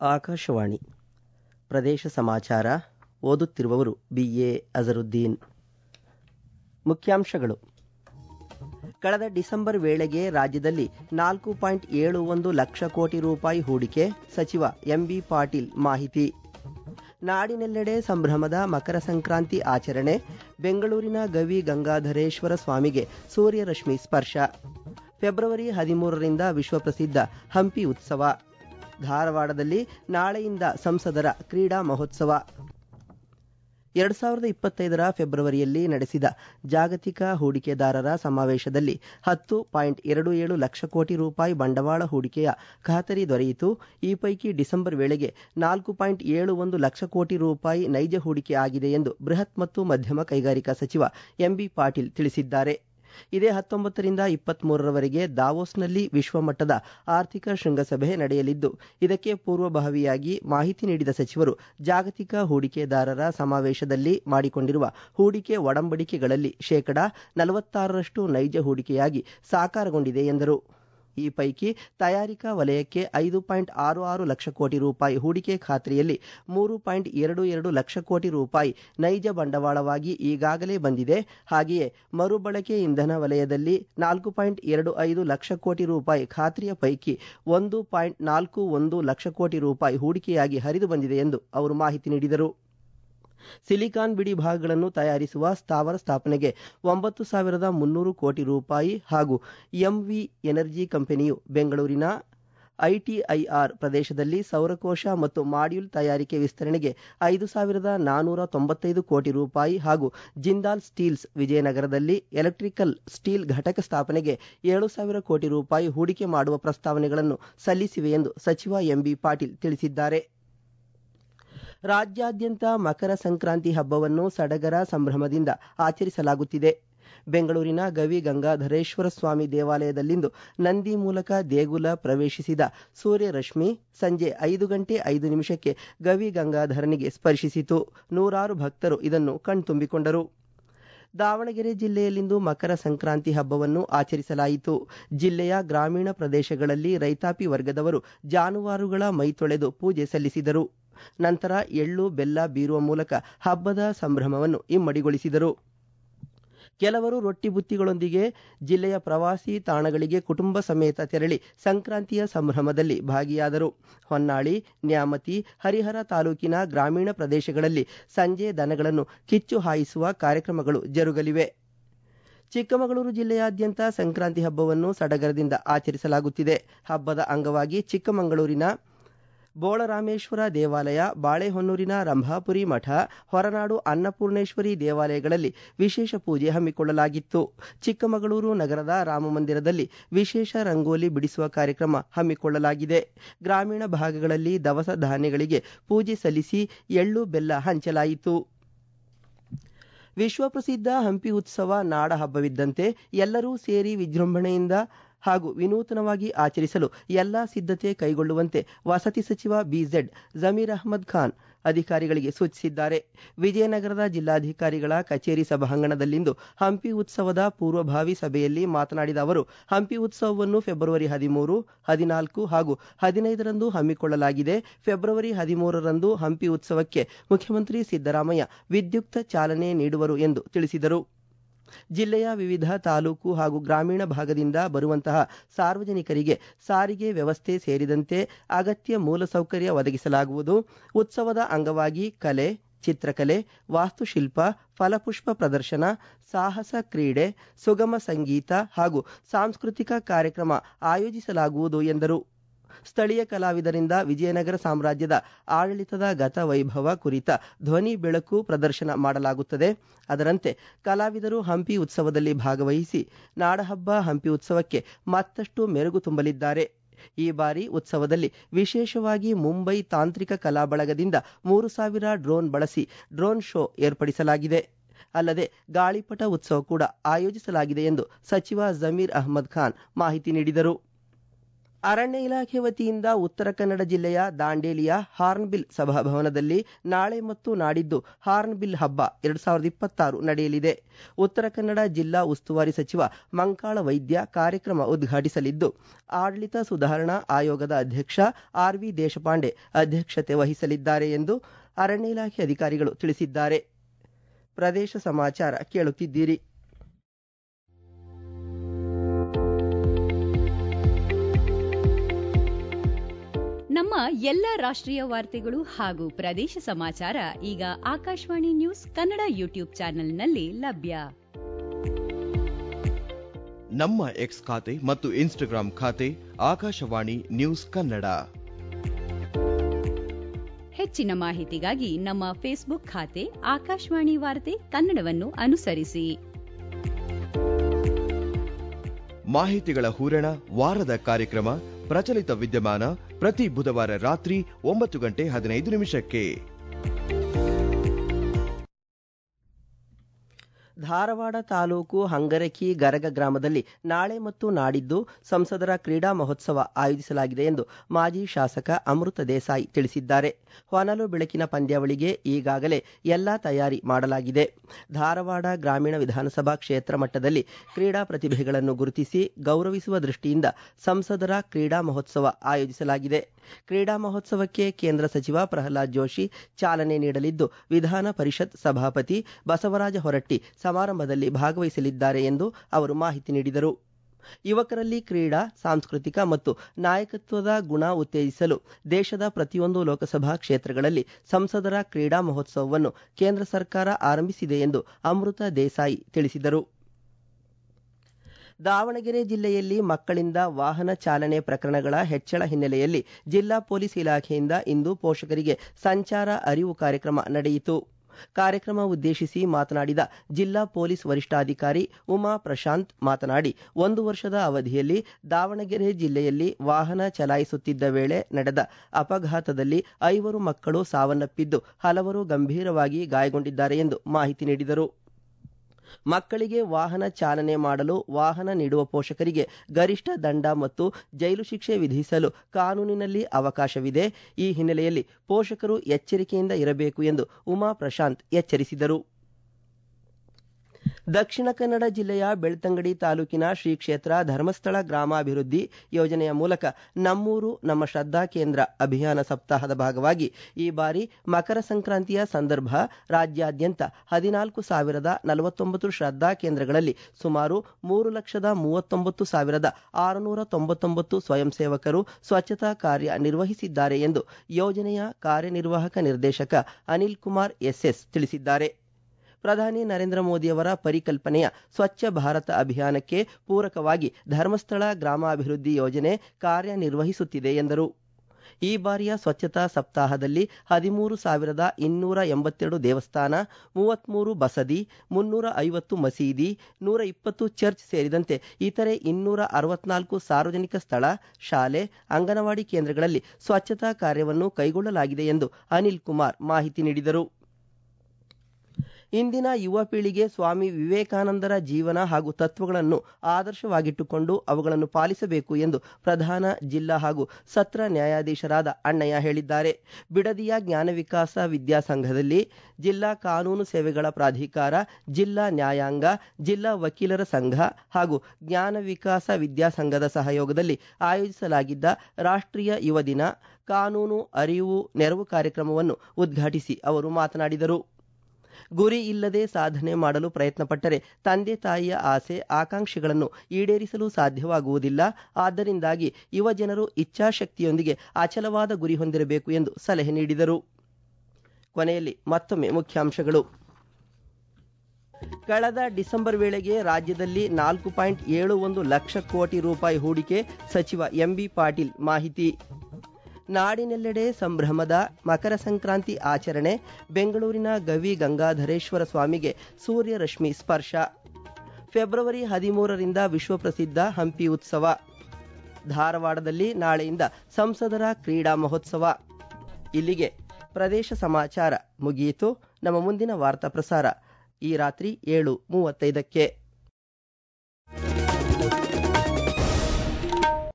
ಆಕಾಶವಾಣಿ ಪ್ರದೇಶ ಸಮಾಚಾರ ಓದುತ್ತಿರುವವರು ಬಿಎ ಅಜರುದ್ದೀನ್ ಮುಖ್ಯಾಂಶಗಳು ಕಳೆದ ಡಿಸೆಂಬರ್ ವೇಳೆಗೆ ರಾಜ್ಯದಲ್ಲಿ ನಾಲ್ಕು ಪಾಯಿಂಟ್ ಏಳು ಒಂದು ಲಕ್ಷ ಕೋಟಿ ರೂಪಾಯಿ ಹೂಡಿಕೆ ಸಚಿವ ಎಂಬಿ ಪಾಟೀಲ್ ಮಾಹಿತಿ ನಾಡಿನೆಲ್ಲೆಡೆ ಸಂಭ್ರಮದ ಮಕರ ಸಂಕ್ರಾಂತಿ ಆಚರಣೆ ಬೆಂಗಳೂರಿನ ಗವಿ ಗಂಗಾಧರೇಶ್ವರ ಸ್ವಾಮಿಗೆ ಸೂರ್ಯರಶ್ಮಿ ಸ್ಪರ್ಶ ಫೆಬ್ರವರಿ ಹದಿಮೂರರಿಂದ ವಿಶ್ವಪ್ರಸಿದ್ಧ ಹಂಪಿ ಉತ್ಸವ ಧಾರವಾಡದಲ್ಲಿ ನಾಳೆಯಿಂದ ಸಂಸದರ ಕ್ರೀಡಾ ಮಹೋತ್ಸವ ಎರಡು ಸಾವಿರದ ಇಪ್ಪತ್ತೈದರ ಫೆಬ್ರವರಿಯಲ್ಲಿ ನಡೆಸಿದ ಜಾಗತಿಕ ಹೂಡಿಕೆದಾರರ ಸಮಾವೇಶದಲ್ಲಿ ಹತ್ತು ಪಾಯಿಂಟ್ ಎರಡು ಏಳು ಲಕ್ಷ ಕೋಟಿ ರೂಪಾಯಿ ಬಂಡವಾಳ ಹೂಡಿಕೆಯ ಖಾತರಿ ದೊರೆಯಿತು ಈ ಪೈಕಿ ಡಿಸೆಂಬರ್ ವೇಳೆಗೆ ನಾಲ್ಕು ಪಾಯಿಂಟ್ ಏಳು ಒಂದು ಲಕ್ಷ ಕೋಟಿ ರೂಪಾಯಿ ನೈಜ ಹೂಡಿಕೆ ಆಗಿದೆ ಎಂದು ಬೃಹತ್ ಮತ್ತು ಮಧ್ಯಮ ಕೈಗಾರಿಕಾ ಸಚಿವ ಎಂಬಿ ಪಾಟೀಲ್ ತಿಳಿಸಿದ್ದಾರೆ ಇದೇ ಹತ್ತೊಂಬತ್ತರಿಂದ ಇಪ್ಪತ್ಮೂರರವರೆಗೆ ದಾವೋಸ್ನಲ್ಲಿ ವಿಶ್ವಮಟ್ಟದ ಆರ್ಥಿಕ ಶೃಂಗಸಭೆ ನಡೆಯಲಿದ್ದು ಇದಕ್ಕೆ ಪೂರ್ವಭಾವಿಯಾಗಿ ಮಾಹಿತಿ ನೀಡಿದ ಸಚಿವರು ಜಾಗತಿಕ ಹೂಡಿಕೆದಾರರ ಸಮಾವೇಶದಲ್ಲಿ ಮಾಡಿಕೊಂಡಿರುವ ಹೂಡಿಕೆ ಒಡಂಬಡಿಕೆಗಳಲ್ಲಿ ಶೇಕಡಾ ನಲವತ್ತಾರರಷ್ಟು ನೈಜ ಹೂಡಿಕೆಯಾಗಿ ಸಾಕಾರಗೊಂಡಿದೆ ಎಂದರು ಈ ಪೈಕಿ ತಯಾರಿಕಾ ವಲಯಕ್ಕೆ ಐದು ಪಾಯಿಂಟ್ ಆರು ಆರು ಲಕ್ಷ ಕೋಟಿ ರೂಪಾಯಿ ಹೂಡಿಕೆ ಖಾತ್ರಿಯಲ್ಲಿ ಮೂರು ಪಾಯಿಂಟ್ ಎರಡು ಎರಡು ಲಕ್ಷ ಕೋಟಿ ರೂಪಾಯಿ ನೈಜ ಬಂಡವಾಳವಾಗಿ ಈಗಾಗಲೇ ಬಂದಿದೆ ಹಾಗೆಯೇ ಮರುಬಳಕೆ ಇಂಧನ ವಲಯದಲ್ಲಿ ನಾಲ್ಕು ಪಾಯಿಂಟ್ ಎರಡು ಐದು ಲಕ್ಷ ಕೋಟಿ ರೂಪಾಯಿ ಖಾತ್ರಿಯ ಪೈಕಿ ಒಂದು ಪಾಯಿಂಟ್ ನಾಲ್ಕು ಒಂದು ಲಕ್ಷ ಕೋಟಿ ರೂಪಾಯಿ ಹೂಡಿಕೆಯಾಗಿ ಹರಿದು ಬಂದಿದೆ ಎಂದು ಅವರು ಮಾಹಿತಿ ನೀಡಿದರು ಸಿಲಿಕಾನ್ ಬಿಡಿ ಭಾಗಗಳನ್ನು ತಯಾರಿಸುವ ಸ್ಥಾವರ ಸ್ಥಾಪನೆಗೆ ಒಂಬತ್ತು ಸಾವಿರದ ಮುನ್ನೂರು ಕೋಟಿ ರೂಪಾಯಿ ಹಾಗೂ ಎಂವಿ ಎನರ್ಜಿ ಕಂಪನಿಯು ಬೆಂಗಳೂರಿನ ಐಟಿಐಆರ್ ಪ್ರದೇಶದಲ್ಲಿ ಸೌರಕೋಶ ಮತ್ತು ಮಾಡ್ಯೂಲ್ ತಯಾರಿಕೆ ವಿಸ್ತರಣೆಗೆ ಐದು ಸಾವಿರದ ನಾನೂರ ತೊಂಬತ್ತೈದು ಕೋಟಿ ರೂಪಾಯಿ ಹಾಗೂ ಜಿಂದಾಲ್ ಸ್ಟೀಲ್ಸ್ ವಿಜಯನಗರದಲ್ಲಿ ಎಲೆಕ್ಟ್ರಿಕಲ್ ಸ್ಟೀಲ್ ಘಟಕ ಸ್ಥಾಪನೆಗೆ ಏಳು ಸಾವಿರ ಕೋಟಿ ರೂಪಾಯಿ ಹೂಡಿಕೆ ಮಾಡುವ ಪ್ರಸ್ತಾವನೆಗಳನ್ನು ಸಲ್ಲಿಸಿವೆ ಎಂದು ಸಚಿವ ಎಂಬಿ ಪಾಟೀಲ್ ತಿಳಿಸಿದ್ದಾರೆ ರಾಜ್ಯಾದ್ಯಂತ ಮಕರ ಸಂಕ್ರಾಂತಿ ಹಬ್ಬವನ್ನು ಸಡಗರ ಸಂಭ್ರಮದಿಂದ ಆಚರಿಸಲಾಗುತ್ತಿದೆ ಬೆಂಗಳೂರಿನ ಗವಿ ಗಂಗಾಧರೇಶ್ವರ ಸ್ವಾಮಿ ದೇವಾಲಯದಲ್ಲಿಂದು ನಂದಿ ಮೂಲಕ ದೇಗುಲ ಪ್ರವೇಶಿಸಿದ ಸೂರ್ಯರಶ್ಮಿ ಸಂಜೆ ಐದು ಗಂಟೆ ಐದು ನಿಮಿಷಕ್ಕೆ ಗವಿ ಗಂಗಾಧರನಿಗೆ ಸ್ಪರ್ಶಿಸಿತು ನೂರಾರು ಭಕ್ತರು ಇದನ್ನು ಕಣ್ತುಂಬಿಕೊಂಡರು ದಾವಣಗೆರೆ ಜಿಲ್ಲೆಯಲ್ಲಿಂದು ಮಕರ ಸಂಕ್ರಾಂತಿ ಹಬ್ಬವನ್ನು ಆಚರಿಸಲಾಯಿತು ಜಿಲ್ಲೆಯ ಗ್ರಾಮೀಣ ಪ್ರದೇಶಗಳಲ್ಲಿ ರೈತಾಪಿ ವರ್ಗದವರು ಜಾನುವಾರುಗಳ ಮೈ ತೊಳೆದು ಪೂಜೆ ಸಲ್ಲಿಸಿದರು ನಂತರ ಎಳ್ಳು ಬೆಲ್ಲ ಬೀರುವ ಮೂಲಕ ಹಬ್ಬದ ಸಂಭ್ರಮವನ್ನು ಇಮ್ಮಡಿಗೊಳಿಸಿದರು ಕೆಲವರು ರೊಟ್ಟಿ ಬುತ್ತಿಗಳೊಂದಿಗೆ ಜಿಲ್ಲೆಯ ಪ್ರವಾಸಿ ತಾಣಗಳಿಗೆ ಕುಟುಂಬ ಸಮೇತ ತೆರಳಿ ಸಂಕ್ರಾಂತಿಯ ಸಂಭ್ರಮದಲ್ಲಿ ಭಾಗಿಯಾದರು ಹೊನ್ನಾಳಿ ನ್ಯಾಮತಿ ಹರಿಹರ ತಾಲೂಕಿನ ಗ್ರಾಮೀಣ ಪ್ರದೇಶಗಳಲ್ಲಿ ಸಂಜೆ ದನಗಳನ್ನು ಕಿಚ್ಚು ಹಾಯಿಸುವ ಕಾರ್ಯಕ್ರಮಗಳು ಜರುಗಲಿವೆ ಚಿಕ್ಕಮಗಳೂರು ಜಿಲ್ಲೆಯಾದ್ಯಂತ ಸಂಕ್ರಾಂತಿ ಹಬ್ಬವನ್ನು ಸಡಗರದಿಂದ ಆಚರಿಸಲಾಗುತ್ತಿದೆ ಹಬ್ಬದ ಅಂಗವಾಗಿ ಚಿಕ್ಕಮಗಳೂರಿನ ಬೋಳರಾಮೇಶ್ವರ ದೇವಾಲಯ ಬಾಳೆಹೊನ್ನೂರಿನ ರಂಭಾಪುರಿ ಮಠ ಹೊರನಾಡು ಅನ್ನಪೂರ್ಣೇಶ್ವರಿ ದೇವಾಲಯಗಳಲ್ಲಿ ವಿಶೇಷ ಪೂಜೆ ಹಮ್ಮಿಕೊಳ್ಳಲಾಗಿತ್ತು ಚಿಕ್ಕಮಗಳೂರು ನಗರದ ರಾಮಮಂದಿರದಲ್ಲಿ ವಿಶೇಷ ರಂಗೋಲಿ ಬಿಡಿಸುವ ಕಾರ್ಯಕ್ರಮ ಹಮ್ಮಿಕೊಳ್ಳಲಾಗಿದೆ ಗ್ರಾಮೀಣ ಭಾಗಗಳಲ್ಲಿ ದವಸ ಧಾನ್ಯಗಳಿಗೆ ಪೂಜೆ ಸಲ್ಲಿಸಿ ಎಳ್ಳು ಬೆಲ್ಲ ಹಂಚಲಾಯಿತು ವಿಶ್ವಪ್ರಸಿದ್ಧ ಹಂಪಿ ಉತ್ಸವ ನಾಡ ಹಬ್ಬವಿದ್ದಂತೆ ಎಲ್ಲರೂ ಸೇರಿ ವಿಜೃಂಭಣೆಯಿಂದ ಹಾಗೂ ವಿನೂತನವಾಗಿ ಆಚರಿಸಲು ಎಲ್ಲಾ ಸಿದ್ಧತೆ ಕೈಗೊಳ್ಳುವಂತೆ ವಸತಿ ಸಚಿವ ಬಿಜೆಡ್ ಜಮೀರ್ ಅಹಮದ್ ಖಾನ್ ಅಧಿಕಾರಿಗಳಿಗೆ ಸೂಚಿಸಿದ್ದಾರೆ ವಿಜಯನಗರದ ಜಿಲ್ಲಾಧಿಕಾರಿಗಳ ಕಚೇರಿ ಸಭಾಂಗಣದಲ್ಲಿಂದು ಹಂಪಿ ಉತ್ಸವದ ಪೂರ್ವಭಾವಿ ಸಭೆಯಲ್ಲಿ ಮಾತನಾಡಿದ ಅವರು ಹಂಪಿ ಉತ್ಸವವನ್ನು ಫೆಬ್ರವರಿ ಹದಿಮೂರು ಹದಿನಾಲ್ಕು ಹಾಗೂ ಹದಿನೈದರಂದು ಹಮ್ಮಿಕೊಳ್ಳಲಾಗಿದೆ ಫೆಬ್ರವರಿ ಹದಿಮೂರರಂದು ಹಂಪಿ ಉತ್ಸವಕ್ಕೆ ಮುಖ್ಯಮಂತ್ರಿ ಸಿದ್ದರಾಮಯ್ಯ ವಿದ್ಯುಕ್ತ ಚಾಲನೆ ನೀಡುವರು ಎಂದು ತಿಳಿಸಿದರು ಜಿಲ್ಲೆಯ ವಿವಿಧ ತಾಲೂಕು ಹಾಗೂ ಗ್ರಾಮೀಣ ಭಾಗದಿಂದ ಬರುವಂತಹ ಸಾರ್ವಜನಿಕರಿಗೆ ಸಾರಿಗೆ ವ್ಯವಸ್ಥೆ ಸೇರಿದಂತೆ ಅಗತ್ಯ ಮೂಲಸೌಕರ್ಯ ಒದಗಿಸಲಾಗುವುದು ಉತ್ಸವದ ಅಂಗವಾಗಿ ಕಲೆ ಚಿತ್ರಕಲೆ ವಾಸ್ತುಶಿಲ್ಪ ಫಲಪುಷ್ಪ ಪ್ರದರ್ಶನ ಸಾಹಸ ಕ್ರೀಡೆ ಸುಗಮ ಸಂಗೀತ ಹಾಗೂ ಸಾಂಸ್ಕೃತಿಕ ಕಾರ್ಯಕ್ರಮ ಆಯೋಜಿಸಲಾಗುವುದು ಎಂದರು ಸ್ಥಳೀಯ ಕಲಾವಿದರಿಂದ ವಿಜಯನಗರ ಸಾಮ್ರಾಜ್ಯದ ಆಡಳಿತದ ಗತ ವೈಭವ ಕುರಿತ ಧ್ವನಿ ಬೆಳಕು ಪ್ರದರ್ಶನ ಮಾಡಲಾಗುತ್ತದೆ ಅದರಂತೆ ಕಲಾವಿದರು ಹಂಪಿ ಉತ್ಸವದಲ್ಲಿ ಭಾಗವಹಿಸಿ ನಾಡಹಬ್ಬ ಹಂಪಿ ಉತ್ಸವಕ್ಕೆ ಮತ್ತಷ್ಟು ಮೆರುಗು ತುಂಬಲಿದ್ದಾರೆ ಈ ಬಾರಿ ಉತ್ಸವದಲ್ಲಿ ವಿಶೇಷವಾಗಿ ಮುಂಬೈ ತಾಂತ್ರಿಕ ಕಲಾ ಬಳಗದಿಂದ ಮೂರು ಸಾವಿರ ಡ್ರೋನ್ ಬಳಸಿ ಡ್ರೋನ್ ಶೋ ಏರ್ಪಡಿಸಲಾಗಿದೆ ಅಲ್ಲದೆ ಗಾಳಿಪಟ ಉತ್ಸವ ಕೂಡ ಆಯೋಜಿಸಲಾಗಿದೆ ಎಂದು ಸಚಿವ ಜಮೀರ್ ಅಹಮದ್ ಖಾನ್ ಮಾಹಿತಿ ನೀಡಿದರು ಅರಣ್ಯ ಇಲಾಖೆ ವತಿಯಿಂದ ಉತ್ತರ ಕನ್ನಡ ಜಿಲ್ಲೆಯ ದಾಂಡೇಲಿಯ ಹಾರ್ನ್ಬಿಲ್ ಸಭಾಭವನದಲ್ಲಿ ನಾಳೆ ಮತ್ತು ನಾಡಿದ್ದು ಹಾರ್ನ್ಬಿಲ್ ಹಬ್ಬ ಎರಡ್ ಸಾವಿರದ ಇಪ್ಪತ್ತಾರು ನಡೆಯಲಿದೆ ಉತ್ತರ ಕನ್ನಡ ಜಿಲ್ಲಾ ಉಸ್ತುವಾರಿ ಸಚಿವ ಮಂಕಾಳ ವೈದ್ಯ ಕಾರ್ಯಕ್ರಮ ಉದ್ಘಾಟಿಸಲಿದ್ದು ಆಡಳಿತ ಸುಧಾರಣಾ ಆಯೋಗದ ಅಧ್ಯಕ್ಷ ಆರ್ ವಿ ದೇಶಪಾಂಡೆ ಅಧ್ಯಕ್ಷತೆ ವಹಿಸಲಿದ್ದಾರೆ ಎಂದು ಅರಣ್ಯ ಇಲಾಖೆ ಅಧಿಕಾರಿಗಳು ತಿಳಿಸಿದ್ದಾರೆ ಪ್ರದೇಶ ಸಮಾಚಾರ ಕೇಳುತ್ತಿದ್ದೀರಿ ನಮ್ಮ ಎಲ್ಲ ರಾಷ್ಟ್ರೀಯ ವಾರ್ತೆಗಳು ಹಾಗೂ ಪ್ರದೇಶ ಸಮಾಚಾರ ಈಗ ಆಕಾಶವಾಣಿ ನ್ಯೂಸ್ ಕನ್ನಡ ಯೂಟ್ಯೂಬ್ ಚಾನೆಲ್ನಲ್ಲಿ ಲಭ್ಯ ನಮ್ಮ ಎಕ್ಸ್ ಖಾತೆ ಮತ್ತು ಇನ್ಸ್ಟಾಗ್ರಾಂ ಖಾತೆ ಆಕಾಶವಾಣಿ ನ್ಯೂಸ್ ಕನ್ನಡ ಹೆಚ್ಚಿನ ಮಾಹಿತಿಗಾಗಿ ನಮ್ಮ ಫೇಸ್ಬುಕ್ ಖಾತೆ ಆಕಾಶವಾಣಿ ವಾರ್ತೆ ಕನ್ನಡವನ್ನು ಅನುಸರಿಸಿ ಮಾಹಿತಿಗಳ ಹೂರಣ ವಾರದ ಕಾರ್ಯಕ್ರಮ ಪ್ರಚಲಿತ ವಿದ್ಯಮಾನ ಪ್ರತಿ ಬುಧವಾರ ರಾತ್ರಿ ಒಂಬತ್ತು ಗಂಟೆ ಹದಿನೈದು ನಿಮಿಷಕ್ಕೆ ಧಾರವಾಡ ತಾಲೂಕು ಹಂಗರಕಿ ಗರಗ ಗ್ರಾಮದಲ್ಲಿ ನಾಳೆ ಮತ್ತು ನಾಡಿದ್ದು ಸಂಸದರ ಕ್ರೀಡಾ ಮಹೋತ್ಸವ ಆಯೋಜಿಸಲಾಗಿದೆ ಎಂದು ಮಾಜಿ ಶಾಸಕ ಅಮೃತ ದೇಸಾಯಿ ತಿಳಿಸಿದ್ದಾರೆ ಹೊನಲು ಬೆಳಕಿನ ಪಂದ್ಯಾವಳಿಗೆ ಈಗಾಗಲೇ ಎಲ್ಲಾ ತಯಾರಿ ಮಾಡಲಾಗಿದೆ ಧಾರವಾಡ ಗ್ರಾಮೀಣ ವಿಧಾನಸಭಾ ಕ್ಷೇತ್ರ ಮಟ್ಟದಲ್ಲಿ ಕ್ರೀಡಾ ಪ್ರತಿಭೆಗಳನ್ನು ಗುರುತಿಸಿ ಗೌರವಿಸುವ ದೃಷ್ಟಿಯಿಂದ ಸಂಸದರ ಕ್ರೀಡಾ ಮಹೋತ್ಸವ ಆಯೋಜಿಸಲಾಗಿದೆ ಕ್ರೀಡಾ ಮಹೋತ್ಸವಕ್ಕೆ ಕೇಂದ್ರ ಸಚಿವ ಪ್ರಹ್ಲಾದ್ ಜೋಶಿ ಚಾಲನೆ ನೀಡಲಿದ್ದು ವಿಧಾನ ಪರಿಷತ್ ಸಭಾಪತಿ ಬಸವರಾಜ ಹೊರಟ್ಟಿ ಸಮಾರಂಭದಲ್ಲಿ ಭಾಗವಹಿಸಲಿದ್ದಾರೆ ಎಂದು ಅವರು ಮಾಹಿತಿ ನೀಡಿದರು ಯುವಕರಲ್ಲಿ ಕ್ರೀಡಾ ಸಾಂಸ್ಕೃತಿಕ ಮತ್ತು ನಾಯಕತ್ವದ ಗುಣ ಉತ್ತೇಜಿಸಲು ದೇಶದ ಪ್ರತಿಯೊಂದು ಲೋಕಸಭಾ ಕ್ಷೇತ್ರಗಳಲ್ಲಿ ಸಂಸದರ ಕ್ರೀಡಾ ಮಹೋತ್ಸವವನ್ನು ಕೇಂದ್ರ ಸರ್ಕಾರ ಆರಂಭಿಸಿದೆ ಎಂದು ಅಮೃತ ದೇಸಾಯಿ ತಿಳಿಸಿದರು ದಾವಣಗೆರೆ ಜಿಲ್ಲೆಯಲ್ಲಿ ಮಕ್ಕಳಿಂದ ವಾಹನ ಚಾಲನೆ ಪ್ರಕರಣಗಳ ಹೆಚ್ಚಳ ಹಿನ್ನೆಲೆಯಲ್ಲಿ ಜಿಲ್ಲಾ ಪೊಲೀಸ್ ಇಲಾಖೆಯಿಂದ ಇಂದು ಪೋಷಕರಿಗೆ ಸಂಚಾರ ಅರಿವು ಕಾರ್ಯಕ್ರಮ ನಡೆಯಿತು ಕಾರ್ಯಕ್ರಮ ಉದ್ದೇಶಿಸಿ ಮಾತನಾಡಿದ ಜಿಲ್ಲಾ ಪೊಲೀಸ್ ವರಿಷ್ಠಾಧಿಕಾರಿ ಉಮಾ ಪ್ರಶಾಂತ್ ಮಾತನಾಡಿ ಒಂದು ವರ್ಷದ ಅವಧಿಯಲ್ಲಿ ದಾವಣಗೆರೆ ಜಿಲ್ಲೆಯಲ್ಲಿ ವಾಹನ ಚಲಾಯಿಸುತ್ತಿದ್ದ ವೇಳೆ ನಡೆದ ಅಪಘಾತದಲ್ಲಿ ಐವರು ಮಕ್ಕಳು ಸಾವನ್ನಪ್ಪಿದ್ದು ಹಲವರು ಗಂಭೀರವಾಗಿ ಗಾಯಗೊಂಡಿದ್ದಾರೆ ಎಂದು ಮಾಹಿತಿ ನೀಡಿದರು ಮಕ್ಕಳಿಗೆ ವಾಹನ ಚಾಲನೆ ಮಾಡಲು ವಾಹನ ನೀಡುವ ಪೋಷಕರಿಗೆ ಗರಿಷ್ಠ ದಂಡ ಮತ್ತು ಜೈಲು ಶಿಕ್ಷೆ ವಿಧಿಸಲು ಕಾನೂನಿನಲ್ಲಿ ಅವಕಾಶವಿದೆ ಈ ಹಿನ್ನೆಲೆಯಲ್ಲಿ ಪೋಷಕರು ಎಚ್ಚರಿಕೆಯಿಂದ ಇರಬೇಕು ಎಂದು ಉಮಾ ಪ್ರಶಾಂತ್ ಎಚ್ಚರಿಸಿದರು ದಕ್ಷಿಣ ಕನ್ನಡ ಜಿಲ್ಲೆಯ ಬೆಳ್ತಂಗಡಿ ತಾಲೂಕಿನ ಶ್ರೀ ಕ್ಷೇತ್ರ ಧರ್ಮಸ್ಥಳ ಗ್ರಾಮಾಭಿವೃದ್ಧಿ ಯೋಜನೆಯ ಮೂಲಕ ನಮ್ಮೂರು ನಮ್ಮ ಶ್ರದ್ಧಾ ಕೇಂದ್ರ ಅಭಿಯಾನ ಸಪ್ತಾಹದ ಭಾಗವಾಗಿ ಈ ಬಾರಿ ಮಕರ ಸಂಕ್ರಾಂತಿಯ ಸಂದರ್ಭ ರಾಜ್ಯಾದ್ಯಂತ ಹದಿನಾಲ್ಕು ಸಾವಿರದ ನಲವತ್ತೊಂಬತ್ತು ಶ್ರದ್ಧಾ ಕೇಂದ್ರಗಳಲ್ಲಿ ಸುಮಾರು ಮೂರು ಲಕ್ಷದ ಮೂವತ್ತೊಂಬತ್ತು ಸಾವಿರದ ಆರುನೂರ ತೊಂಬತ್ತೊಂಬತ್ತು ಸ್ವಯಂ ಸೇವಕರು ಸ್ವಚ್ಛತಾ ಕಾರ್ಯ ನಿರ್ವಹಿಸಿದ್ದಾರೆ ಎಂದು ಯೋಜನೆಯ ಕಾರ್ಯನಿರ್ವಾಹಕ ನಿರ್ದೇಶಕ ಅನಿಲ್ ಕುಮಾರ್ ಎಸ್ಎಸ್ ತಿಳಿಸಿದ್ದಾರೆ ಪ್ರಧಾನಿ ನರೇಂದ್ರ ಮೋದಿಯವರ ಪರಿಕಲ್ಪನೆಯ ಸ್ವಚ್ಛ ಭಾರತ ಅಭಿಯಾನಕ್ಕೆ ಪೂರಕವಾಗಿ ಧರ್ಮಸ್ಥಳ ಗ್ರಾಮಾಭಿವೃದ್ಧಿ ಯೋಜನೆ ಕಾರ್ಯನಿರ್ವಹಿಸುತ್ತಿದೆ ಎಂದರು ಈ ಬಾರಿಯ ಸ್ವಚ್ಛತಾ ಸಪ್ತಾಹದಲ್ಲಿ ಹದಿಮೂರು ಸಾವಿರದ ಇನ್ನೂರ ಎಂಬತ್ತೆರಡು ದೇವಸ್ಥಾನ ಮೂವತ್ಮೂರು ಬಸದಿ ಮುನ್ನೂರ ಐವತ್ತು ಮಸೀದಿ ನೂರ ಇಪ್ಪತ್ತು ಚರ್ಚ್ ಸೇರಿದಂತೆ ಇತರೆ ಇನ್ನೂರ ಅರವತ್ನಾಲ್ಕು ಸಾರ್ವಜನಿಕ ಸ್ಥಳ ಶಾಲೆ ಅಂಗನವಾಡಿ ಕೇಂದ್ರಗಳಲ್ಲಿ ಸ್ವಚ್ಛತಾ ಕಾರ್ಯವನ್ನು ಕೈಗೊಳ್ಳಲಾಗಿದೆ ಎಂದು ಅನಿಲ್ ಕುಮಾರ್ ಮಾಹಿತಿ ನೀಡಿದರು ಇಂದಿನ ಯುವ ಪೀಳಿಗೆ ಸ್ವಾಮಿ ವಿವೇಕಾನಂದರ ಜೀವನ ಹಾಗೂ ತತ್ವಗಳನ್ನು ಆದರ್ಶವಾಗಿಟ್ಟುಕೊಂಡು ಅವುಗಳನ್ನು ಪಾಲಿಸಬೇಕು ಎಂದು ಪ್ರಧಾನ ಜಿಲ್ಲಾ ಹಾಗೂ ಸತ್ರ ನ್ಯಾಯಾಧೀಶರಾದ ಅಣ್ಣಯ್ಯ ಹೇಳಿದ್ದಾರೆ ಬಿಡದಿಯ ಜ್ಞಾನ ವಿಕಾಸ ವಿದ್ಯಾಸಂಘದಲ್ಲಿ ಜಿಲ್ಲಾ ಕಾನೂನು ಸೇವೆಗಳ ಪ್ರಾಧಿಕಾರ ಜಿಲ್ಲಾ ನ್ಯಾಯಾಂಗ ಜಿಲ್ಲಾ ವಕೀಲರ ಸಂಘ ಹಾಗೂ ಜ್ಞಾನ ವಿಕಾಸ ವಿದ್ಯಾಸಂಘದ ಸಹಯೋಗದಲ್ಲಿ ಆಯೋಜಿಸಲಾಗಿದ್ದ ರಾಷ್ಟ್ರೀಯ ಯುವ ದಿನ ಕಾನೂನು ಅರಿವು ನೆರವು ಕಾರ್ಯಕ್ರಮವನ್ನು ಉದ್ಘಾಟಿಸಿ ಅವರು ಮಾತನಾಡಿದರು ಗುರಿ ಇಲ್ಲದೆ ಸಾಧನೆ ಮಾಡಲು ಪ್ರಯತ್ನಪಟ್ಟರೆ ತಂದೆ ತಾಯಿಯ ಆಸೆ ಆಕಾಂಕ್ಷೆಗಳನ್ನು ಈಡೇರಿಸಲು ಸಾಧ್ಯವಾಗುವುದಿಲ್ಲ ಆದ್ದರಿಂದಾಗಿ ಯುವ ಜನರು ಇಚ್ಛಾಶಕ್ತಿಯೊಂದಿಗೆ ಅಚಲವಾದ ಗುರಿ ಹೊಂದಿರಬೇಕು ಎಂದು ಸಲಹೆ ನೀಡಿದರು ಕೊನೆಯಲ್ಲಿ ಮತ್ತೊಮ್ಮೆ ಮುಖ್ಯಾಂಶಗಳು ಕಳೆದ ಡಿಸೆಂಬರ್ ವೇಳೆಗೆ ರಾಜ್ಯದಲ್ಲಿ ನಾಲ್ಕು ಪಾಯಿಂಟ್ ಏಳು ಒಂದು ಲಕ್ಷ ಕೋಟಿ ರೂಪಾಯಿ ಹೂಡಿಕೆ ಸಚಿವ ಎಂಬಿ ಪಾಟೀಲ್ ಮಾಹಿತಿ ನಾಡಿನೆಲ್ಲೆಡೆ ಸಂಭ್ರಮದ ಮಕರ ಸಂಕ್ರಾಂತಿ ಆಚರಣೆ ಬೆಂಗಳೂರಿನ ಗವಿ ಗಂಗಾಧರೇಶ್ವರ ಸ್ವಾಮಿಗೆ ಸೂರ್ಯರಶ್ಮಿ ಸ್ಪರ್ಶ ಫೆಬ್ರವರಿ ಹದಿಮೂರರಿಂದ ವಿಶ್ವಪ್ರಸಿದ್ಧ ಹಂಪಿ ಉತ್ಸವ ಧಾರವಾಡದಲ್ಲಿ ನಾಳೆಯಿಂದ ಸಂಸದರ ಕ್ರೀಡಾ ಮಹೋತ್ಸವ ಇಲ್ಲಿಗೆ ಪ್ರದೇಶ ಸಮಾಚಾರ ಮುಗಿಯಿತು ನಮ್ಮ ಮುಂದಿನ ವಾರ್ತಾ ಪ್ರಸಾರ ಈ ರಾತ್ರಿ ಏಳು ಮೂವತ್ತೈದಕ್ಕೆ